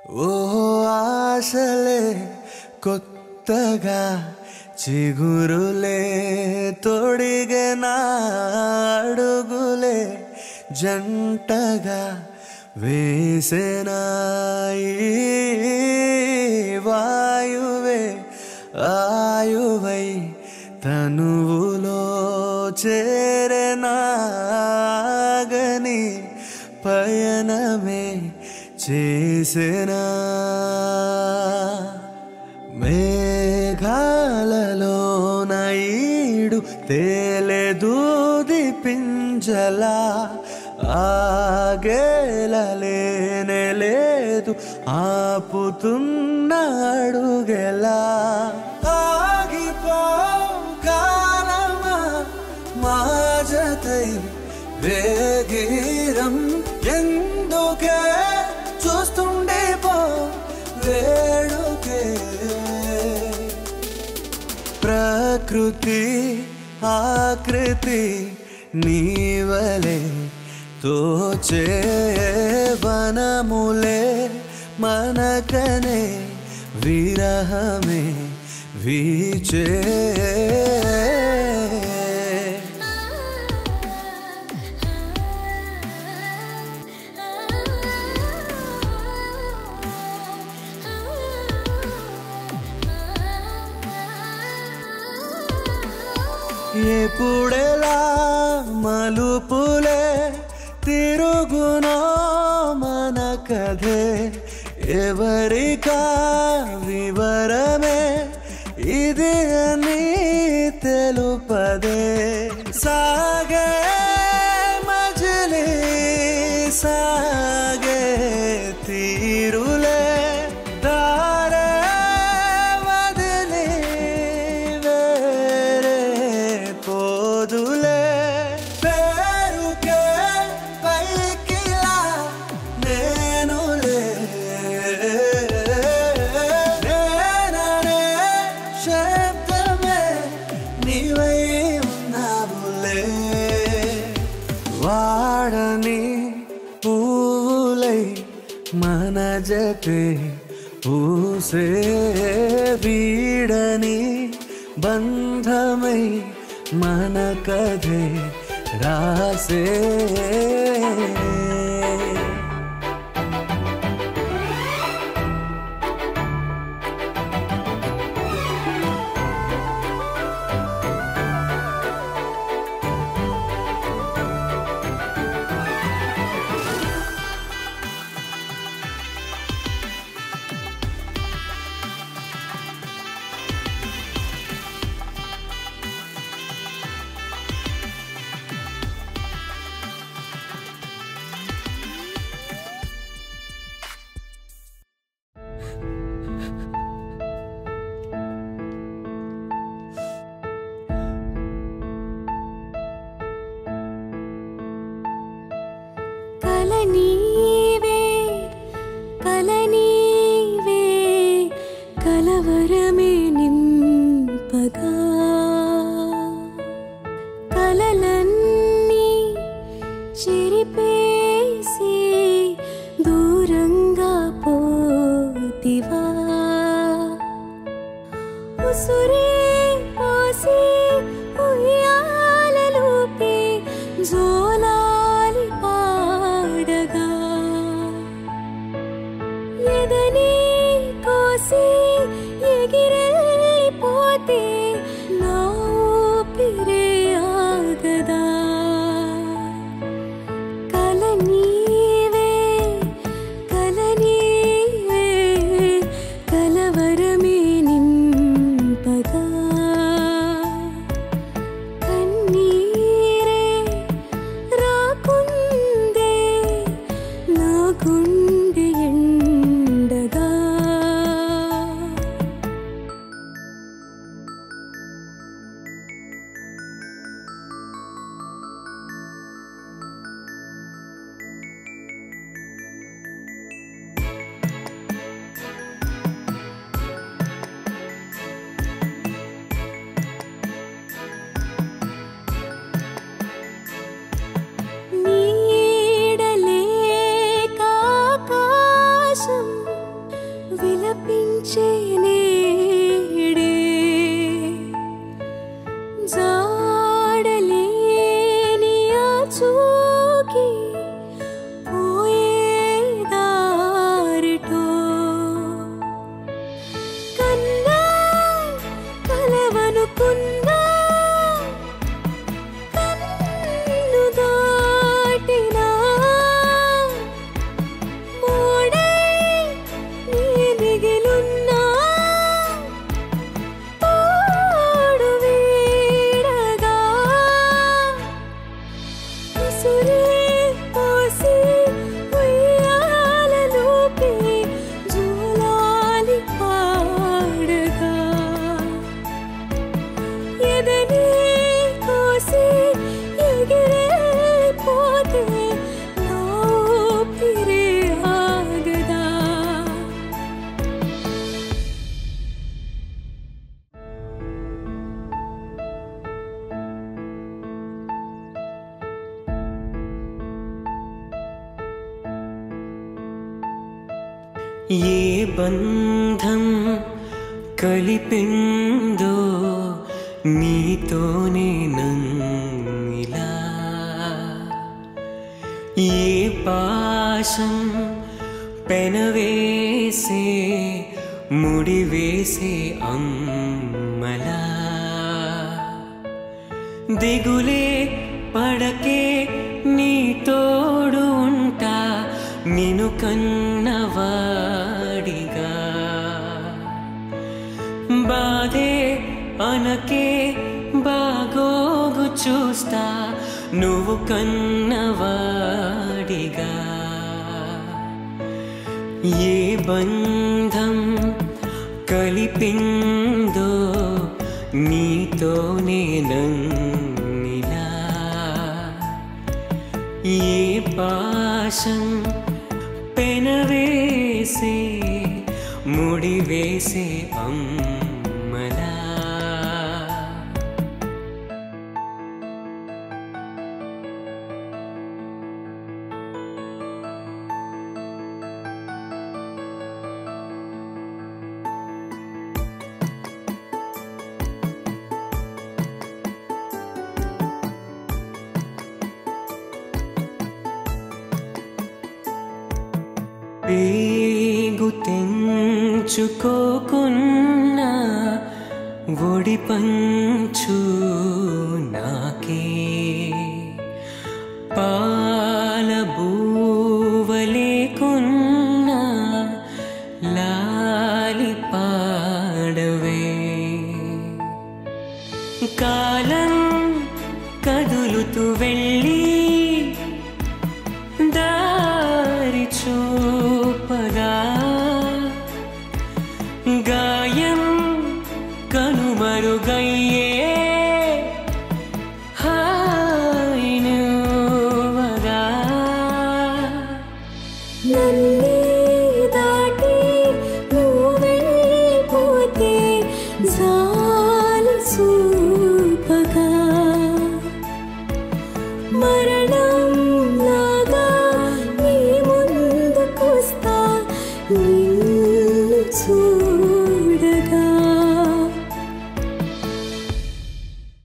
ఓ ఆశలే కొత్తగా చిగురులే తొడిగే నా అడుగులే జంటగా వేసెనాయి వాయువే ఆయువై తనువులో చేరనాగని పయనమే చేసెనా మేఘాలలో నైడు తేలెదూది పింజలా ఆగేలలేనే లేదు ఆపుతున్న అడుగెలా ఆగిపో కాలమా మాజతై వేగీరం ఎందుకే చూస్తుండే పో వేడుకే ప్రకృతి ఆకృతి నీవలే తోచే వనములే మనకనే విరహమే వీచే ఎప్పుడెలా మలుపులే తిరుగునో మన కథే ఎవరికా వివరమే ఇది అని తెలుపదే సాగే మజిలీ సాగే తీరులే దారే వదిలి వేరే పోదులే పేరుకే పైకిలా నేనులే నేననే శబ్దమే నీవై ఉన్నావులే వాడని పూలై మన జతే పూసే వీడని బంధమై మన కథే రాసే కలనీవే కలనీవే కలవరమే నింపగా కలలన్నీ చెరిపేసి దూరంగా పోతివా ఉసురే పోసి ఉయ్యాలలోపే జోలాలి పాడగా ఎదని కోసి ఎగిరెళ్ళిపోతే నా ఊపిరే ఆగదా కల నీవే కల నీవే కలవరమే నింపగా కన్నీరే రాకుందే నా గుండె ఎండగా తలపించే నేడే జాడలేని ఆ చూకి పోయే దారిటో కన్నా కలవనుకున్నా కన్ను దాటినా మోడై నీ మిగిలున్నా తోడు వీడగా ఉసురే పోసి ఉయ్యాలలోపే జూలాలి పాడగా ఎదనే కోసి ఎగిరిపోతే నా ఊపిరే ఆగదా ఏ బంధం కలిపిందో నీతోనే నంగిలా ఏ పాశం పెనవేసే ముడివేసే అమ్మలా దిగులే పడకే నీ తోడు ఉంటా నిను కన్నవాడిగా బాధే అనకే బాగోగు చూస్తా నువ్వు కన్నవాడిగా ఏ బంధం కలిపిందో నీతోనే నంగిలా ఏ పాశం పెనవేసే ముడివేసే అమ్మలా పేగు తెంచుకోకున్నా ఒడి పంచు నాకే పాల బూవలేకున్నా లాలి పాడవే కాలం కదులుతూ వెళ్ళి దారి చూపగా గాయం కనుమరుగయ్యే హాయి నువ్వగా నన్నే దాటి నువ్వెళ్ళిపోతే జాలి చూపగా మరణం లాగా నీ ముందుకొస్తా నిన్ను చూ